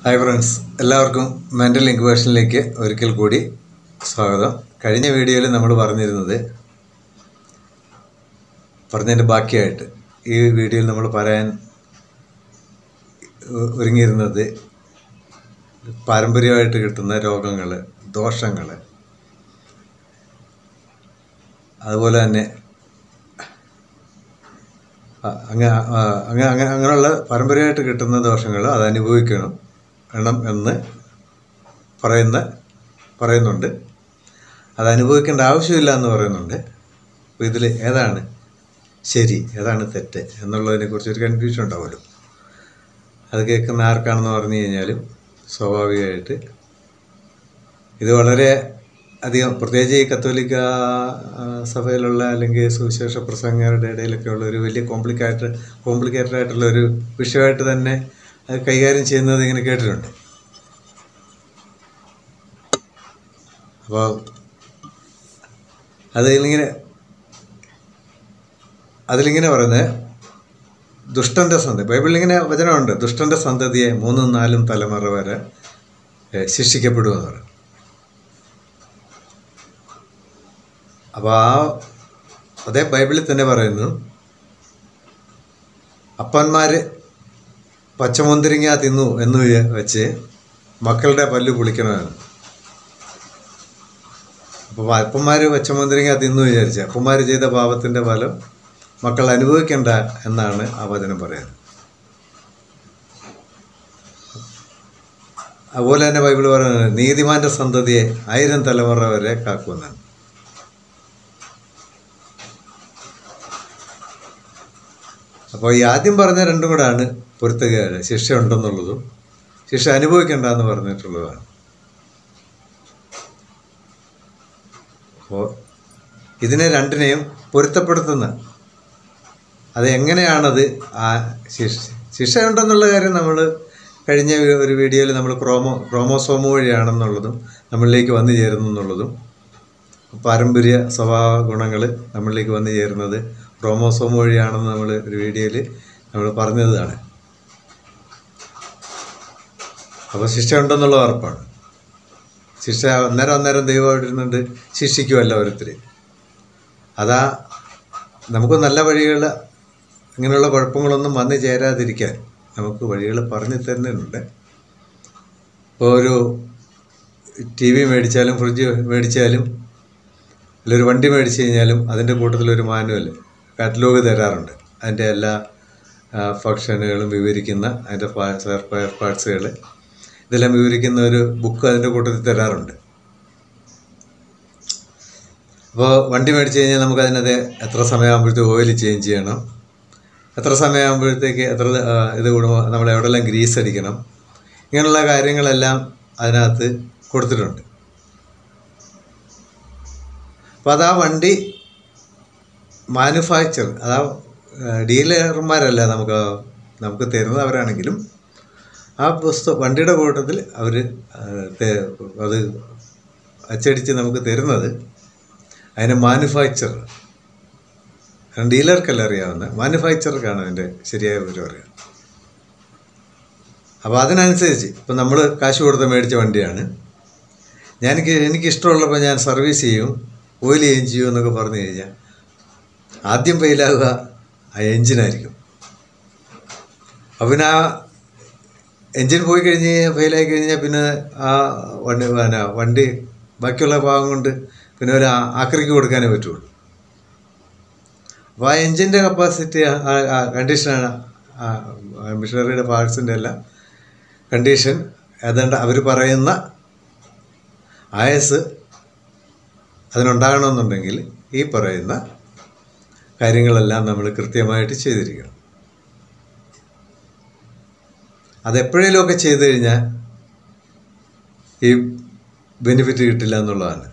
hi friends എല്ലാവർക്കും mental ഇൻക്യുബേഷനിലേക്ക് ഒരിക്കൽ കൂടി സ്വാഗതം കഴിഞ്ഞ വീഡിയോയിൽ നമ്മൾ പറഞ്ഞിരുന്നത് പറഞ്ഞതിൻ്റെ ബാക്കിയായിട്ട് ഈ വീഡിയോയിൽ നമ്മൾ പറയാൻ ഒ- ഒരുങ്ങിയിരുന്നത് പാരമ്പര്യമായിട്ട് കിട്ടുന്ന രോഗങ്ങൾ ദോഷങ്ങൾ അതുപോലെ തന്നെ അ- അങ്ങ ആ, അങ്ങ അങ്ങ അങ്ങനെയുള്ള പാരമ്പര്യമായിട്ട് കിട്ടുന്ന ദോഷങ്ങൾ അത് അനുഭവിക്കണം വേണം എന്ന് പറയുന്ന പറയുന്നുണ്ട് അത് അനുഭവിക്കേണ്ട ആവശ്യമില്ല എന്ന് പറയുന്നുണ്ട് അപ്പോൾ ഇതിൽ ഏതാണ് ശരി ഏതാണ് തെറ്റ് എന്നുള്ളതിനെ കുറിച്ച് ഒരു കൺഫ്യൂഷൻ ഉണ്ടാവുമല്ലോ അത് കേൾക്കുന്ന ആർക്കാണെന്ന് പറഞ്ഞു കഴിഞ്ഞാലും സ്വാഭാവികമായിട്ട് ഇത് വളരെ അധികം പ്രത്യേകിച്ച് ഈ കത്തോലിക്ക ആ, സഭയിലുള്ള അല്ലെങ്കിൽ സുവിശേഷ പ്രസംഗരുടെ ഇടയിലൊക്കെ ഉള്ള ഒരു വലിയ കോംപ്ലിക്കേറ്റഡ് കോംപ്ലിക്കേറ്റഡ് ആയിട്ടുള്ള ഒരു വിഷയമായിട്ട് തന്നെ അത് കൈകാര്യം ചെയ്യുന്നത് ഇങ്ങനെ കേട്ടിട്ടുണ്ട് അപ്പോൾ അതിലിങ്ങനെ അതിലിങ്ങനെ പറയുന്നത് ദുഷ്ടൻ്റെ സന്തതി ബൈബിളിൽ ഇങ്ങനെ വചനമുണ്ട് ദുഷ്ടൻ്റെ സന്തതിയെ മൂന്നും നാലും തലമുറ വരെ ഏഹ്, ശിക്ഷിക്കപ്പെടുമെന്ന് പറയും അപ്പോൾ ആ അതേ ബൈബിളിൽ തന്നെ പറയുന്നു അപ്പന്മാർ പച്ചമുന്തിരിങ്ങ തിന്നു എന്ന് വിചാ- വെച്ച് മക്കളുടെ പല്ല് പുളിക്കണമെന്ന് അപ്പോൾ അപ്പന്മാർ പച്ചമുന്തിരിങ്ങ തിന്നു വിചാരിച്ച് അപ്പന്മാർ ചെയ്ത പാപത്തിൻ്റെ ഫലം മക്കൾ അനുഭവിക്കേണ്ട എന്നാണ് ആ വചനം പറയുന്നത് അതുപോലെ തന്നെ ബൈബിൾ പറയുന്നത് നീതിമാന്റെ സന്തതിയെ ആയിരം തലമുറ വരെ കാക്കുമെന്നാണ് അപ്പോൾ ഈ ആദ്യം പറഞ്ഞ രണ്ടും കൂടാണ് പൊരുത്തുകയാണ് ശിക്ഷ ഉണ്ടെന്നുള്ളതും ശിക്ഷ അനുഭവിക്കേണ്ട എന്ന് പറഞ്ഞിട്ടുള്ളതാണ് അപ്പോൾ ഇതിനെ രണ്ടിനെയും പൊരുത്തപ്പെടുത്തുന്ന അത് എങ്ങനെയാണത് ആ ശിക്ഷ ശിക്ഷ ഉണ്ടെന്നുള്ള കാര്യം നമ്മൾ കഴിഞ്ഞ വി- ഒരു വീഡിയോയിൽ നമ്മൾ ക്രോമോ ക്രോമോസോമ് വഴിയാണെന്നുള്ളതും നമ്മളിലേക്ക് വന്നു ചേരുന്നു എന്നുള്ളതും പാരമ്പര്യ സ്വഭാവ ഗുണങ്ങൾ നമ്മളിലേക്ക് വന്നു ചേരുന്നത് ക്രോമോസോം വഴിയാണെന്ന് നമ്മൾ ഒരു വീഡിയോയിൽ നമ്മൾ പറഞ്ഞതാണ് അപ്പോൾ ശിക്ഷ ഉണ്ടെന്നുള്ള ഉറപ്പാണ് ശിക്ഷ അന്നേരം അന്നേരം ദൈവമായിട്ടിരുന്നുണ്ട് ശിക്ഷിക്കുമല്ല ഓരോരുത്തർ അതാ നമുക്ക് നല്ല വഴികൾ ഇങ്ങനെയുള്ള കുഴപ്പങ്ങളൊന്നും വന്നു ചേരാതിരിക്കാൻ നമുക്ക് വഴികൾ പറഞ്ഞു തരുന്നുണ്ട് ഇപ്പോൾ ഒരു ടി വി മേടിച്ചാലും ഫ്രിഡ്ജ് മേടിച്ചാലും അല്ല ഒരു വണ്ടി മേടിച്ച് കഴിഞ്ഞാലും അതിൻ്റെ കൂട്ടത്തിലൊരു മാനുവൽ കാറ്റലോഗ് തരാറുണ്ട് അതിൻ്റെ എല്ലാ ഫങ്ഷനുകളും വിവരിക്കുന്ന അതിൻ്റെ സ്പെയർ പാർട്സുകൾ ഇതെല്ലാം വിവരിക്കുന്ന ഒരു ബുക്ക് അതിൻ്റെ കൂട്ടത്തിൽ തരാറുണ്ട് അപ്പോൾ വണ്ടി മേടിച്ച് കഴിഞ്ഞാൽ നമുക്ക് അതിനകത്ത് എത്ര സമയമാകുമ്പോഴത്തേക്ക് ഓയിൽ ചേഞ്ച് ചെയ്യണം എത്ര സമയമാകുമ്പോഴത്തേക്ക് എത്ര ആ, ഇത് കൂടുമ്പോൾ നമ്മൾ എവിടെയെല്ലാം ഗ്രീസ് അടിക്കണം ഇങ്ങനെയുള്ള കാര്യങ്ങളെല്ലാം അതിനകത്ത് കൊടുത്തിട്ടുണ്ട് അപ്പോൾ അതാ വണ്ടി മാനുഫാക്ചർ അതാ ഡീലർമാരല്ല നമുക്ക് നമുക്ക് തരുന്നത് അവരാണെങ്കിലും ആ പുസ്തകം വണ്ടിയുടെ കൂട്ടത്തിൽ അവർ അത് അച്ചടിച്ച് നമുക്ക് തരുന്നത് അതിൻ്റെ മാനുഫാക്ചർ ഡീലർക്കല്ല അറിയാവുന്ന മാനുഫാക്ചർക്കാണ് അതിൻ്റെ ശരിയായ വിവരം അറിയാം അപ്പോൾ അതിനനുസരിച്ച് ഇപ്പം നമ്മൾ കാശ് കൊടുത്ത് മേടിച്ച വണ്ടിയാണ് ഞാൻ എനിക്ക് ഇഷ്ടമുള്ളപ്പോൾ ഞാൻ സർവീസ് ചെയ്യും ഓയിൽ ചേഞ്ച് ചെയ്യും എന്നൊക്കെ പറഞ്ഞു കഴിഞ്ഞാൽ ആദ്യം ഫെയിലാവുക ആ എൻജിനായിരിക്കും അപ്പം പിന്നെ ആ എൻജിൻ പോയി കഴിഞ്ഞ് കഴിഞ്ഞാൽ ഫെയിലായി കഴിഞ്ഞാൽ പിന്നെ ആ വണ്ടി പിന്നെ വണ്ടി ബാക്കിയുള്ള ഭാഗം കൊണ്ട് പിന്നെ ഒരു ആ- ആക്രിക്ക് കൊടുക്കാനേ പറ്റുള്ളൂ അപ്പോൾ ആ എൻജിൻ്റെ കപ്പാസിറ്റി കണ്ടീഷനാണ് മിഷനറിയുടെ പാർട്സിൻ്റെ എല്ലാം കണ്ടീഷൻ ഏതാണ്ട് അവർ പറയുന്ന ആയസ് അതിനുണ്ടാകണമെന്നുണ്ടെങ്കിൽ ഈ പറയുന്ന കാര്യങ്ങളെല്ലാം നമ്മൾ കൃത്യമായിട്ട് ചെയ്തിരിക്കണം അതെപ്പോഴേലുമൊക്കെ ചെയ്തു കഴിഞ്ഞാൽ ഈ ബെനിഫിറ്റ് കിട്ടില്ല എന്നുള്ളതാണ്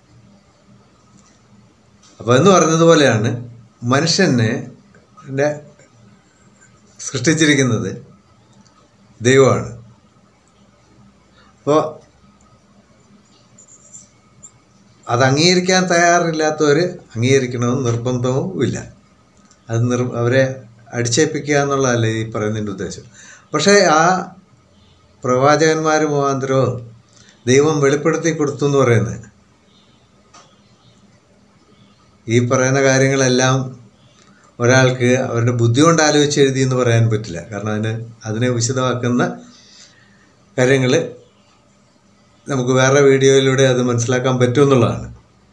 അപ്പോൾ എന്ന് പറഞ്ഞതുപോലെയാണ് മനുഷ്യനെ ന്റെ സൃഷ്ടിച്ചിരിക്കുന്നത് ദൈവമാണ് അപ്പോൾ അത് അംഗീകരിക്കാൻ തയ്യാറില്ലാത്തവർ അംഗീകരിക്കണമെന്ന് നിർബന്ധവും ഇല്ല അത് നിർ അവരെ അടിച്ചേൽപ്പിക്കുക എന്നുള്ളതല്ല ഈ പറയുന്നതിൻ്റെ ഉദ്ദേശം പക്ഷേ ആ പ്രവാചകന്മാർ മുഖാന്തരമോ ദൈവം വെളിപ്പെടുത്തി കൊടുത്തു എന്ന് പറയുന്നത് ഈ പറയുന്ന കാര്യങ്ങളെല്ലാം ഒരാൾക്ക് അവരുടെ ബുദ്ധി കൊണ്ട് ആലോചിച്ച് എഴുതി എന്ന് പറയാൻ പറ്റില്ല കാരണം അതിന് അതിനെ വിശദമാക്കുന്ന കാര്യങ്ങൾ നമുക്ക് വേറെ വീഡിയോയിലൂടെ അത് മനസ്സിലാക്കാൻ പറ്റുമെന്നുള്ളതാണ്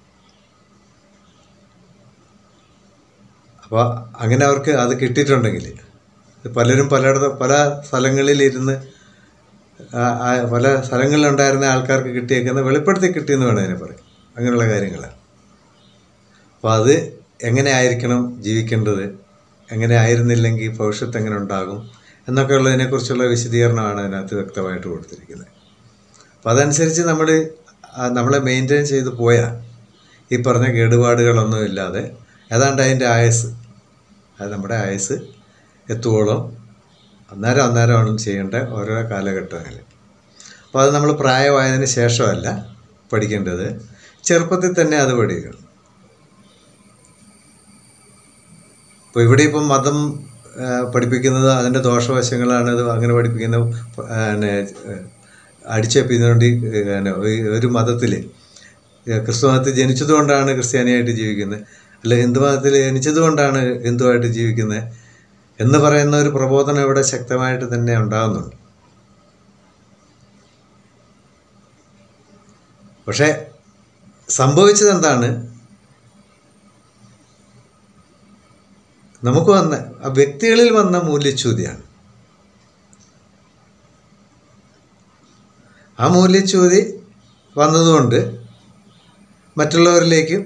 അപ്പോൾ അങ്ങനെ അവർക്ക് അത് കിട്ടിയിട്ടുണ്ടെങ്കിൽ പലരും പലയിടത്ത് പല സ്ഥലങ്ങളിലിരുന്ന് ആ- ആ പല സ്ഥലങ്ങളിലുണ്ടായിരുന്ന ആൾക്കാർക്ക് കിട്ടിയേക്കുന്ന വെളിപ്പെടുത്തി കിട്ടിയെന്ന് വേണം അതിനെ പറയും അങ്ങനെയുള്ള കാര്യങ്ങളാണ് അപ്പോൾ അത് എങ്ങനെ ആയിരിക്കണം ജീവിക്കേണ്ടത് എങ്ങനെ ആയിരുന്നില്ലെങ്കിൽ ഭവിഷ്യത്ത് എങ്ങനെ ഉണ്ടാകും എന്നൊക്കെ ഉള്ളതിനെക്കുറിച്ചുള്ള വിശദീകരണമാണ് അതിനകത്ത് വ്യക്തമായിട്ട് കൊടുത്തിരിക്കുന്നത് അപ്പം അതനുസരിച്ച് നമ്മൾ നമ്മളെ മെയിൻറ്റെയിൻ ചെയ്ത് പോയാൽ ഈ പറഞ്ഞ കേടുപാടുകളൊന്നും ഇല്ലാതെ ഏതാണ്ട് അതിൻ്റെ ആയസ് അത് നമ്മുടെ ആയസ് എത്തുവോളം അന്നേരം അന്നേരമാണ് ചെയ്യേണ്ട ഓരോ കാലഘട്ടങ്ങളിൽ അപ്പോൾ അത് നമ്മൾ പ്രായമായതിന് ശേഷമല്ല പഠിക്കേണ്ടത് ചെറുപ്പത്തിൽ തന്നെ അത് പഠിക്കണം ഇപ്പോൾ ഇവിടെ ഇപ്പം മതം ആ, പഠിപ്പിക്കുന്നത് അതിൻ്റെ ദോഷവശങ്ങളാണ് ഇത് അങ്ങനെ പഠിപ്പിക്കുന്നത് പിന്നെ അടിച്ചേപ്പിന്നുകൊണ്ട് പിന്നെ ഒരു മതത്തിൽ ക്രിസ്തു മതത്തിൽ ജനിച്ചതുകൊണ്ടാണ് ക്രിസ്ത്യാനിയായിട്ട് ജീവിക്കുന്നത് അല്ല ഹിന്ദു മതത്തിൽ ജനിച്ചതുകൊണ്ടാണ് ഹിന്ദുവായിട്ട് ജീവിക്കുന്നത് എന്ന് പറയുന്ന ഒരു പ്രബോധനം ഇവിടെ ശക്തമായിട്ട് തന്നെ ഉണ്ടാകുന്നുണ്ട് പക്ഷേ സംഭവിച്ചത് എന്താണ് നമുക്ക് വന്ന ആ വ്യക്തികളിൽ വന്ന മൂല്യച്യൂതിയാണ് ആ മൂല്യച്യൂതി വന്നതുകൊണ്ട് മറ്റുള്ളവരിലേക്കും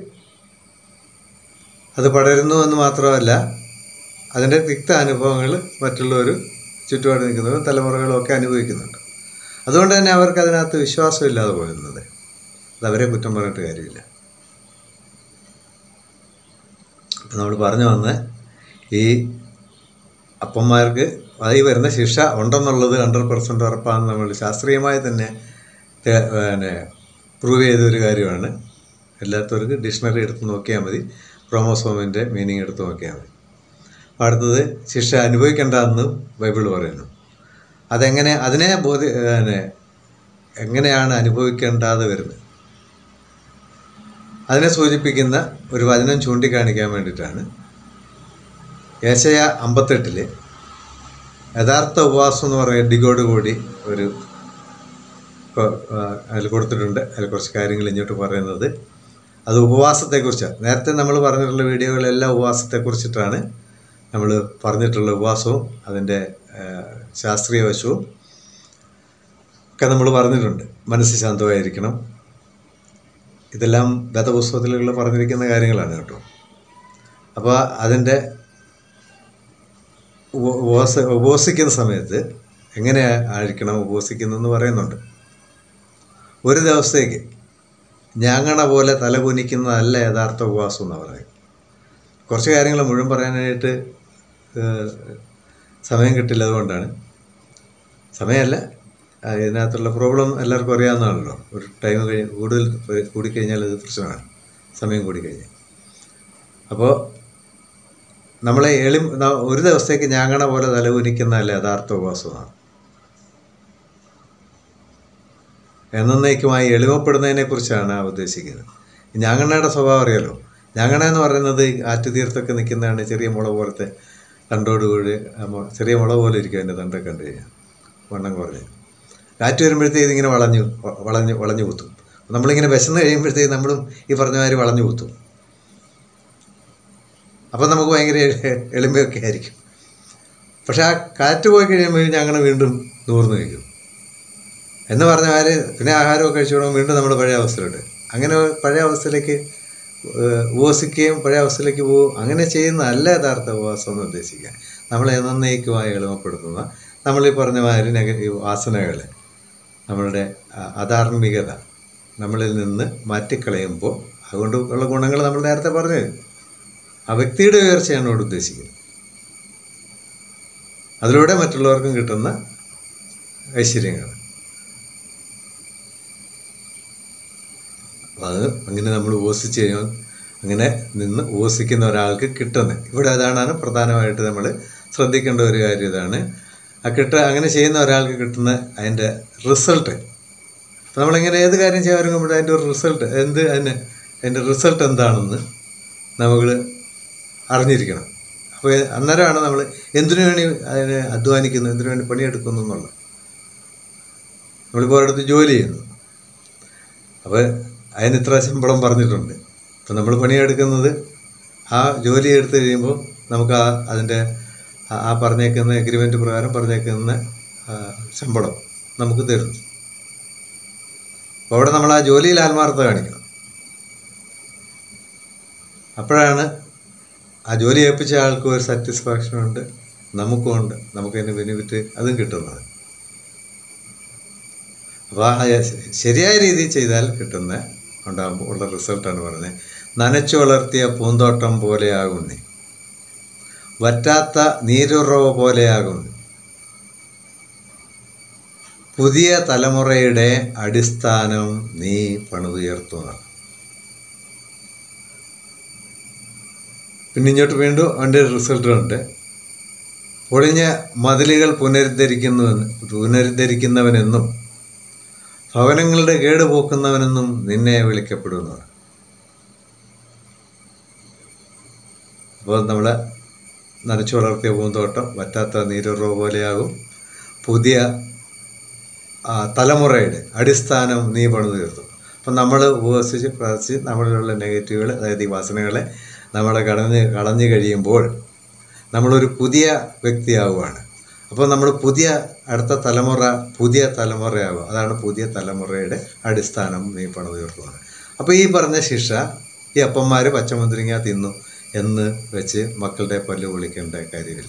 അത് പടരുന്നു എന്ന് മാത്രമല്ല അതിൻ്റെ തിക്ത അനുഭവങ്ങൾ മറ്റുള്ളവർ ചുറ്റുപാട് നിൽക്കുന്നവരും തലമുറകളും ഒക്കെ അനുഭവിക്കുന്നുണ്ട് അതുകൊണ്ട് തന്നെ അവർക്ക് അതിനകത്ത് വിശ്വാസമില്ലാതെ പോരുന്നത് അത് അവരെ കുറ്റം പറഞ്ഞിട്ട് കാര്യമില്ല അപ്പം നമ്മൾ പറഞ്ഞു വന്ന ഈ അപ്പന്മാർക്ക് അതിൽ വരുന്ന ശിക്ഷ ഉണ്ടെന്നുള്ളത് ഹൺഡ്രഡ് പെർസെൻറ്റ് ഉറപ്പാണെന്ന് നമ്മൾ ശാസ്ത്രീയമായി തന്നെ തെ- പിന്നെ പ്രൂവ് ചെയ്തൊരു കാര്യമാണ് എല്ലാത്തവർക്ക് ഡിക്ഷണറി എടുത്ത് നോക്കിയാൽ മതി ക്രോമോസോമിൻ്റെ മീനിങ് എടുത്ത് നോക്കിയാൽ മതി അപ്പോൾ അടുത്തത് ശിക്ഷ അനുഭവിക്കേണ്ടതെന്ന് ബൈബിൾ പറയുന്നു അതെങ്ങനെ അതിനെ ബോധി പിന്നെ എങ്ങനെയാണ് അനുഭവിക്കേണ്ടാതെ വരുന്നത് അതിനെ സൂചിപ്പിക്കുന്ന ഒരു വചനം ചൂണ്ടിക്കാണിക്കാൻ വേണ്ടിയിട്ടാണ് ഏശയ അമ്പത്തെട്ടില് യഥാർത്ഥ ഉപവാസം എന്ന് പറയുന്ന ഡിഗോട് കൂടി ഒരു ഇപ്പോൾ അതിൽ കൊടുത്തിട്ടുണ്ട് അതിൽ കുറച്ച് കാര്യങ്ങൾ ഇങ്ങോട്ട് പറയുന്നത് അത് ഉപവാസത്തെക്കുറിച്ചാണ് നേരത്തെ നമ്മൾ പറഞ്ഞിട്ടുള്ള വീഡിയോകളെല്ലാം ഉപവാസത്തെക്കുറിച്ചിട്ടാണ് നമ്മൾ പറഞ്ഞിട്ടുള്ള ഉപവാസവും അതിൻ്റെ ആ, ശാസ്ത്രീയ വശവും ഒക്കെ നമ്മൾ പറഞ്ഞിട്ടുണ്ട് മനസ്സ് ശാന്തമായിരിക്കണം ഇതെല്ലാം വേദപുസ്തകത്തിലുള്ള പറഞ്ഞിരിക്കുന്ന കാര്യങ്ങളാണ് കേട്ടോ അപ്പോൾ അതിൻ്റെ ഉപ- ഉപവാസ ഉപവസിക്കുന്ന സമയത്ത് എങ്ങനെ ആയിരിക്കണം ഉപവസിക്കുന്നതെന്ന് പറയുന്നുണ്ട് ഒരു ദിവസത്തേക്ക് ഞാങ്ങണ പോലെ തലകുനിക്കുന്നതല്ല യഥാർത്ഥ ഉപവാസം എന്നാണ് പറയുന്നത് കുറച്ച് കാര്യങ്ങൾ മുഴുവൻ പറയാനായിട്ട് ഏഹ്, സമയം കിട്ടില്ല അതുകൊണ്ടാണ് സമയമല്ല ആ, ഇതിനകത്തുള്ള പ്രോബ്ലം എല്ലാവർക്കും അറിയാവുന്നതാണല്ലോ ഒരു ടൈം കഴിഞ്ഞ് കൂടുതൽ കൂടിക്കഴിഞ്ഞാൽ അത് പ്രശ്നമാണ് സമയം കൂടിക്കഴിഞ്ഞാൽ അപ്പോൾ നമ്മളെ എളി ന- ഒരു ദിവസത്തേക്ക് ഞാങ്ങണ പോലെ തലകുനിക്കുന്നതല്ല യഥാർത്ഥ ഉപവാസമാണ് എന്നേക്കുമായി എളിമപ്പെടുന്നതിനെ കുറിച്ചാണ് ആ ഉദ്ദേശിക്കുന്നത് ഈ ഞാങ്ങണയുടെ സ്വഭാവം അറിയാലോ ഞാങ്ങണ എന്ന് പറയുന്നത് ആറ്റുതീർത്തൊക്കെ നിൽക്കുന്നതാണ് ചെറിയ മുള പോലത്തെ തണ്ടോടുകൂടി ആ മു- ചെറിയ മുള പോലെ ഇരിക്കും അതിൻ്റെ തണ്ടൊക്കെ കണ്ടു കഴിഞ്ഞാൽ വണ്ണം കുറഞ്ഞ് കാറ്റ് വരുമ്പോഴത്തേക്ക് ഇതിങ്ങനെ വളഞ്ഞു വ- വളഞ്ഞു വളഞ്ഞു കുത്തും നമ്മളിങ്ങനെ വിശന്ന് കഴിയുമ്പോഴത്തേക്ക് നമ്മളും ഈ പറഞ്ഞ മാതിരി വളഞ്ഞു കുത്തും അപ്പം നമുക്ക് ഭയങ്കര എ- എളിമയൊക്കെ ആയിരിക്കും പക്ഷെ ആ കാറ്റ് പോയി കഴിയുമ്പോൾ ഞങ്ങൾ വീണ്ടും നൂർന്ന് കഴിക്കും എന്ന് പറഞ്ഞ മാതിരി പിന്നെ ആഹാരമൊക്കെ കഴിച്ചു തുടങ്ങും വീണ്ടും നമ്മൾ പഴയ അവസ്ഥയിലോട്ട് അങ്ങനെ പഴയ അവസ്ഥയിലേക്ക് ഏഹ്, ഉപവസിക്കുകയും പഴയ അവസ്ഥയിലേക്ക് പോകും അങ്ങനെ ചെയ്യുന്നതല്ല യഥാർത്ഥ ഉപവാസം എന്ന് ഉദ്ദേശിക്കുക നമ്മളെ എന്നേക്കുമായി എളിമപ്പെടുത്തുന്ന നമ്മളീ പറഞ്ഞ മാതിരി നെഗ ഈ വാസനകൾ നമ്മളുടെ അ- അധാർമികത നമ്മളിൽ നിന്ന് മാറ്റിക്കളയുമ്പോൾ അതുകൊണ്ട് ഉള്ള ഗുണങ്ങൾ നമ്മൾ നേരത്തെ പറഞ്ഞു ആ വ്യക്തിയുടെ ഉയർച്ചയാണ് ഇവിടെ ഉദ്ദേശിക്കുന്നത് അതിലൂടെ മറ്റുള്ളവർക്കും കിട്ടുന്ന ഐശ്വര്യങ്ങൾ അപ്പോൾ അത് അങ്ങനെ നമ്മൾ ഉപസിച്ച് കഴിയുമ്പോൾ അങ്ങനെ നിന്ന് ഉപസിക്കുന്ന ഒരാൾക്ക് കിട്ടുന്നത് ഇവിടെ അതാണ് പ്രധാനമായിട്ട് നമ്മൾ ശ്രദ്ധിക്കേണ്ട ഒരു കാര്യം ഇതാണ് ആ കിട്ട അങ്ങനെ ചെയ്യുന്ന ഒരാൾക്ക് കിട്ടുന്ന അതിൻ്റെ റിസൾട്ട് അപ്പോൾ നമ്മളിങ്ങനെ ഏത് കാര്യം ചെയ്യാൻ ഒരുങ്ങുമ്പോൾ അതിൻ്റെ ഒരു റിസൾട്ട് എന്ത് അതിന് അതിൻ്റെ റിസൾട്ട് എന്താണെന്ന് നമ്മൾ അറിഞ്ഞിരിക്കണം അപ്പോൾ അന്നേരമാണ് നമ്മൾ എന്തിനു വേണ്ടി അതിനെ അധ്വാനിക്കുന്നു എന്തിനു വേണ്ടി പണിയെടുക്കുന്നു എന്നുള്ളത് നമ്മളിപ്പോൾ ഒരിടത്ത് ജോലി ചെയ്യുന്നു അപ്പോൾ അതിന് ഇത്ര ശമ്പളം പറഞ്ഞിട്ടുണ്ട് അപ്പോൾ നമ്മൾ പണിയെടുക്കുന്നത് ആ ജോലി എടുത്തു കഴിയുമ്പോൾ നമുക്ക് ആ അതിൻ്റെ ആ- ആ പറഞ്ഞേക്കുന്ന എഗ്രിമെൻ്റ് പ്രകാരം പറഞ്ഞേക്കുന്ന ആ, ശമ്പളം നമുക്ക് തരുന്നു അപ്പോൾ അവിടെ നമ്മൾ ആ ജോലിയിൽ ആത്മാർത്ഥത കാണിക്കണം അപ്പോഴാണ് ആ ജോലി ഏൽപ്പിച്ച ആൾക്കും ഒരു സാറ്റിസ്ഫാക്ഷൻ ഉണ്ട് നമുക്കും ഉണ്ട് നമുക്ക് അതിൻ്റെ ബെനിഫിറ്റ് അതും കിട്ടുന്നത് അപ്പോൾ ആ ശരിയായ രീതിയിൽ ചെയ്താൽ കിട്ടുന്ന ഉണ്ടാകുമ്പോൾ ഉള്ള റിസൾട്ടാണ് പറഞ്ഞത് നനച്ചു വളർത്തിയ പൂന്തോട്ടം പോലെയാകുന്നേ വറ്റാത്ത നീരുറവ പോലെയാകുന്നു പുതിയ തലമുറയുടെ അടിസ്ഥാനം നീ പണിതുയർത്തുന്നതാണ് പിന്നെ ഇങ്ങോട്ട് വീണ്ടും അതിൻ്റെ റിസൾട്ട് ഉണ്ട് പൊളിഞ്ഞ മതിലുകൾ പുനരുദ്ധരിക്കുന്നുവെന്ന് പുനരുദ്ധരിക്കുന്നവനെന്നും ഭവനങ്ങളുടെ കേട് പോക്കുന്നവനെന്നും നിന്നെ വിളിക്കപ്പെടുന്നതാണ് അപ്പോൾ നമ്മൾ നനച്ചു വളർത്തിയ പൂന്തോട്ടം വറ്റാത്ത നീരുറവ് പോലെയാകും പുതിയ ആ, തലമുറയുടെ അടിസ്ഥാനം നീ പണിത് തീർത്തു അപ്പം നമ്മൾ ഉപവസിച്ച് പ്രാർത്ഥിച്ച് നമ്മളിലുള്ള നെഗറ്റീവുകൾ അതായത് ഈ വാസനകളെ നമ്മളെ കടഞ്ഞ് കളഞ്ഞു കഴിയുമ്പോൾ നമ്മളൊരു പുതിയ വ്യക്തിയാവുകയാണ് അപ്പോൾ നമ്മൾ പുതിയ അടുത്ത തലമുറ പുതിയ തലമുറയാകും അതാണ് പുതിയ തലമുറയുടെ അടിസ്ഥാനം നീ പണിത് തീർക്കുന്നത് അപ്പോൾ ഈ പറഞ്ഞ ശിക്ഷ ഈ അപ്പന്മാർ പച്ചമുന്തിരിങ്ങ തിന്നു എന്ന് വെച്ച് മക്കളുടെ പല്ല് പൊളിക്കേണ്ട കാര്യമില്ല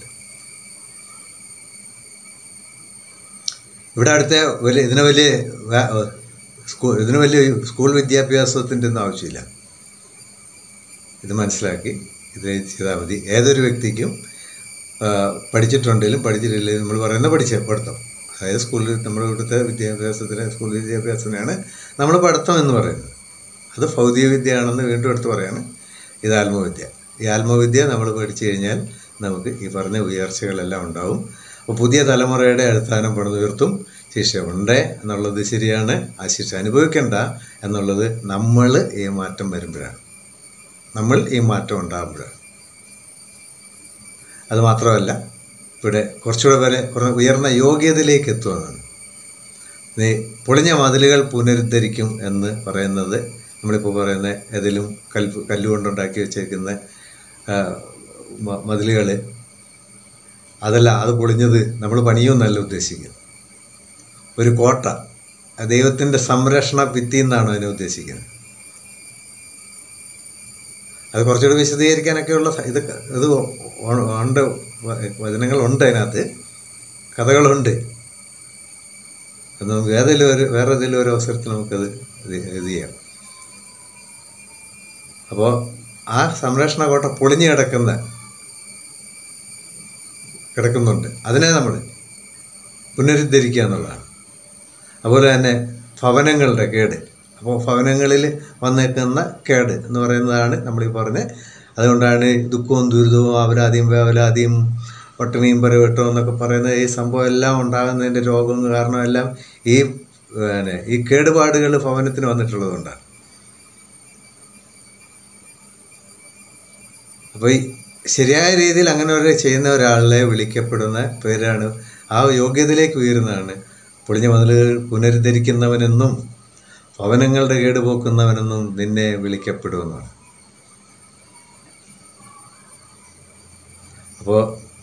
ഇവിടെ അടുത്ത വലിയ ഇതിന് വലിയ വ- സ്കൂൾ ഇതിന് വലിയ സ്കൂൾ വിദ്യാഭ്യാസത്തിൻ്റെ ഒന്നും ആവശ്യമില്ല ഇത് മനസ്സിലാക്കി ഇത് ചെയ്താൽ മതി ഏതൊരു വ്യക്തിക്കും ആ, പഠിച്ചിട്ടുണ്ടെങ്കിലും പഠിച്ചിട്ടില്ലെങ്കിലും നമ്മൾ പറയുന്ന പഠിച്ച പഠിത്തം അതായത് സ്കൂളിൽ നമ്മുടെ ഇവിടുത്തെ വിദ്യാഭ്യാസത്തിലെ സ്കൂൾ വിദ്യാഭ്യാസത്തിനാണ് നമ്മൾ പഠിത്തം എന്ന് പറയുന്നത് അത് ഭൗതിക വിദ്യയാണെന്ന് വീണ്ടും എടുത്ത് പറയാണ് ഇത് ആത്മവിദ്യ ഈ ആത്മവിദ്യ നമ്മൾ പഠിച്ചു കഴിഞ്ഞാൽ നമുക്ക് ഈ പറഞ്ഞ ഉയർച്ചകളെല്ലാം ഉണ്ടാവും അപ്പോൾ പുതിയ തലമുറയുടെ അടിസ്ഥാനം പണിതുയർത്തും ശിക്ഷ ഉണ്ട് എന്നുള്ളത് ശരിയാണ് ആ ശിക്ഷ അനുഭവിക്കണ്ട എന്നുള്ളത് നമ്മൾ ഈ മാറ്റം വരുമ്പോഴാണ് നമ്മൾ ഈ മാറ്റം ഉണ്ടാകുമ്പോഴാണ് അത് മാത്രമല്ല ഇവിടെ കുറച്ചുകൂടെ വരെ കുറേ ഉയർന്ന യോഗ്യതയിലേക്ക് എത്തുമെന്നാണ് നീ പൊളിഞ്ഞ മതിലുകൾ പുനരുദ്ധരിക്കും എന്ന് പറയുന്നത് നമ്മളിപ്പോൾ പറയുന്ന ഏതെങ്കിലും കല്ല് കല്ലുകൊണ്ടുണ്ടാക്കി വെച്ചേക്കുന്ന മതിലുകൾ അതല്ല അത് പൊളിഞ്ഞത് നമ്മൾ പണിയുമെന്നല്ല ഉദ്ദേശിക്കുന്നത് ഒരു കോട്ട അത് ദൈവത്തിൻ്റെ സംരക്ഷണ ഭിത്തി എന്നാണ് അതിനെ ഉദ്ദേശിക്കുന്നത് അത് കുറച്ചുകൂടി വിശദീകരിക്കാനൊക്കെയുള്ള സ- ഇത് ഇത് ഒ- ഉണ്ട് വ- വചനങ്ങളുണ്ട് അതിനകത്ത് കഥകളുണ്ട് അത് നമുക്ക് ഏതെങ്കിലും ഒരു വേറെ ഏതെങ്കിലും ഒരു അവസരത്തിൽ നമുക്കത് ഇത് ഇത് ചെയ്യാം അപ്പോൾ ആ സംരക്ഷണ കോട്ട പൊളിഞ്ഞു കിടക്കുന്ന കിടക്കുന്നുണ്ട് അതിനെ നമ്മൾ പുനരുദ്ധരിക്കുക എന്നുള്ളതാണ് അതുപോലെ തന്നെ ഭവനങ്ങളുടെ കേട് അപ്പോൾ ഭവനങ്ങളിൽ വന്നേക്കുന്ന കേട് എന്ന് പറയുന്നതാണ് നമ്മൾ ഈ പറഞ്ഞ അതുകൊണ്ടാണ് ദുഃഖവും ദുരിതവും അവരാദ്യം വേവലാദ്യം ഒട്ടമീൻ പരവട്ടോ എന്നൊക്കെ പറയുന്ന ഈ സംഭവം എല്ലാം ഉണ്ടാകുന്നതിൻ്റെ രോഗം കാരണമെല്ലാം ഈ പിന്നെ ഈ കേടുപാടുകൾ ഭവനത്തിന് വന്നിട്ടുള്ളതുകൊണ്ടാണ് അപ്പോൾ ഈ ശരിയായ രീതിയിൽ അങ്ങനെ ഒരു ചെയ്യുന്ന ഒരാളെ വിളിക്കപ്പെടുന്ന പേരാണ് ആ യോഗ്യതയിലേക്ക് ഉയരുന്നതാണ് പൊളിഞ്ഞ മതിലുകൾ പുനരുദ്ധരിക്കുന്നവനെന്നും ഭവനങ്ങളുടെ കേട് പോക്കുന്നവനെന്നും നിന്നെ വിളിക്കപ്പെടുമെന്നാണ് അപ്പോൾ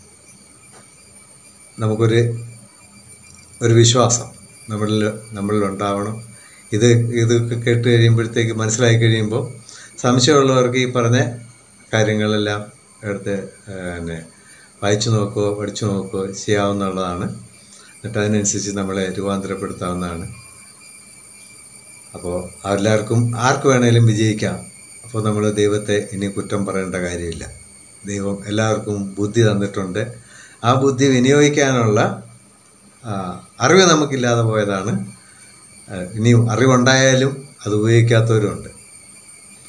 നമുക്കൊരു ഒരു വിശ്വാസം നമ്മളിൽ നമ്മളിൽ ഉണ്ടാവണം ഇത് ഇതൊക്കെ കേട്ട് കഴിയുമ്പോഴത്തേക്ക് മനസ്സിലായി കഴിയുമ്പോൾ സംശയമുള്ളവർക്ക് ഈ പറഞ്ഞ കാര്യങ്ങളെല്ലാം എടുത്ത് പിന്നെ വായിച്ചു നോക്കുകയോ പഠിച്ചു നോക്കുകയോ ചെയ്യാവുന്നതാണ് എന്നിട്ട് അതിനനുസരിച്ച് നമ്മളെ രൂപാന്തരപ്പെടുത്താവുന്നതാണ് അപ്പോൾ എല്ലാവർക്കും ആർക്ക് വേണേലും വിജയിക്കാം അപ്പോൾ നമ്മൾ ദൈവത്തെ ഇനി കുറ്റം പറയേണ്ട കാര്യമില്ല ദൈവം എല്ലാവർക്കും ബുദ്ധി തന്നിട്ടുണ്ട് ആ ബുദ്ധി വിനിയോഗിക്കാനുള്ള ആ, അറിവ് നമുക്കില്ലാതെ പോയതാണ് ആ, ഇനിയും അറിവുണ്ടായാലും അത് ഉപയോഗിക്കാത്തവരുമുണ്ട്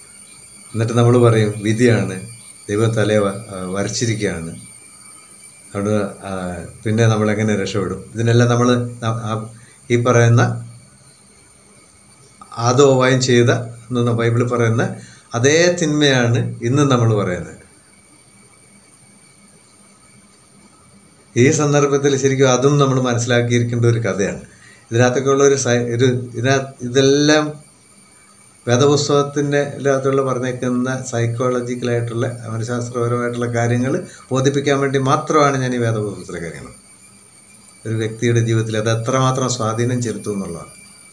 എന്നിട്ട് നമ്മൾ പറയും വിധിയാണ് ദൈവം തലയെ വ- ആ, വരച്ചിരിക്കുകയാണ് അതുകൊണ്ട് ആ, പിന്നെ നമ്മൾ എങ്ങനെ രക്ഷപ്പെടും ഇതിനെല്ലാം നമ്മൾ ഈ പറയുന്ന ആദോവായും ചെയ്ത എന്ന് ബൈബിൾ പറയുന്ന അതേ തിന്മയാണ് ഇന്നും നമ്മൾ പറയുന്നത് ഈ സന്ദർഭത്തിൽ ശരിക്കും അതും നമ്മൾ മനസ്സിലാക്കിയിരിക്കേണ്ട ഒരു കഥയാണ് ഇതിനകത്തൊക്കെ ഉള്ള ഒരു സൈ ഒരു ഇതിനകത്ത് ഇതെല്ലാം വേദപുസ്തകത്തിൻ്റെ ഇതിനകത്തുള്ള പറഞ്ഞേക്കുന്ന സൈക്കോളജിക്കലായിട്ടുള്ള മനഃശാസ്ത്രപരമായിട്ടുള്ള കാര്യങ്ങൾ ബോധിപ്പിക്കാൻ വേണ്ടി മാത്രമാണ് ഞാൻ ഈ വേദപുസ്തകത്തിലെ കാര്യങ്ങൾ ഒരു വ്യക്തിയുടെ ജീവിതത്തിൽ അത് എത്രമാത്രം സ്വാധീനം ചെലുത്തും എന്നുള്ളതാണ്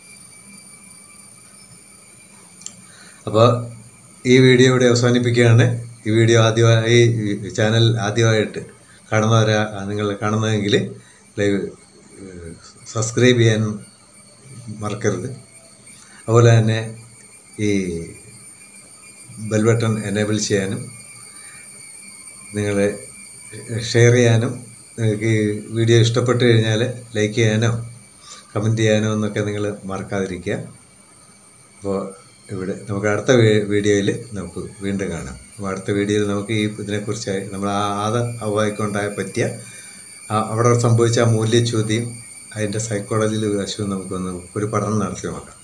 അപ്പോൾ ഈ വീഡിയോ ഇവിടെ അവസാനിപ്പിക്കുകയാണ് ഈ വീഡിയോ ആദ്യമായി ഈ ചാനൽ ആദ്യമായിട്ട് കാണുന്നവരാ നിങ്ങൾ കാണുന്നതെങ്കിൽ ലൈവ് സബ്സ്ക്രൈബ് ചെയ്യാൻ മറക്കരുത് അതുപോലെ തന്നെ ഈ ബെൽ ബട്ടൺ എനേബിൾ ചെയ്യാനും നിങ്ങൾ ഷെയർ ചെയ്യാനും നിങ്ങൾക്ക് ഈ വീഡിയോ ഇഷ്ടപ്പെട്ട് കഴിഞ്ഞാൽ ലൈക്ക് ചെയ്യാനോ കമൻറ്റ് ചെയ്യാനോ എന്നൊക്കെ നിങ്ങൾ മറക്കാതിരിക്കുക അപ്പോൾ ഇവിടെ നമുക്ക് അടുത്ത വീ- വീഡിയോയിൽ നമുക്ക് വീണ്ടും കാണാം അപ്പോൾ അടുത്ത വീഡിയോയിൽ നമുക്ക് ഈ ഇതിനെക്കുറിച്ച് നമ്മൾ ആ ആദ അവയ്ക്കുണ്ടായ പറ്റിയ ആ- അവിടെ സംഭവിച്ച ആ മൂല്യച്യുതിയും അതിൻ്റെ സൈക്കോളജിയിൽ വശവും നമുക്കൊന്ന് ഒരു പഠനം നടത്തി നോക്കാം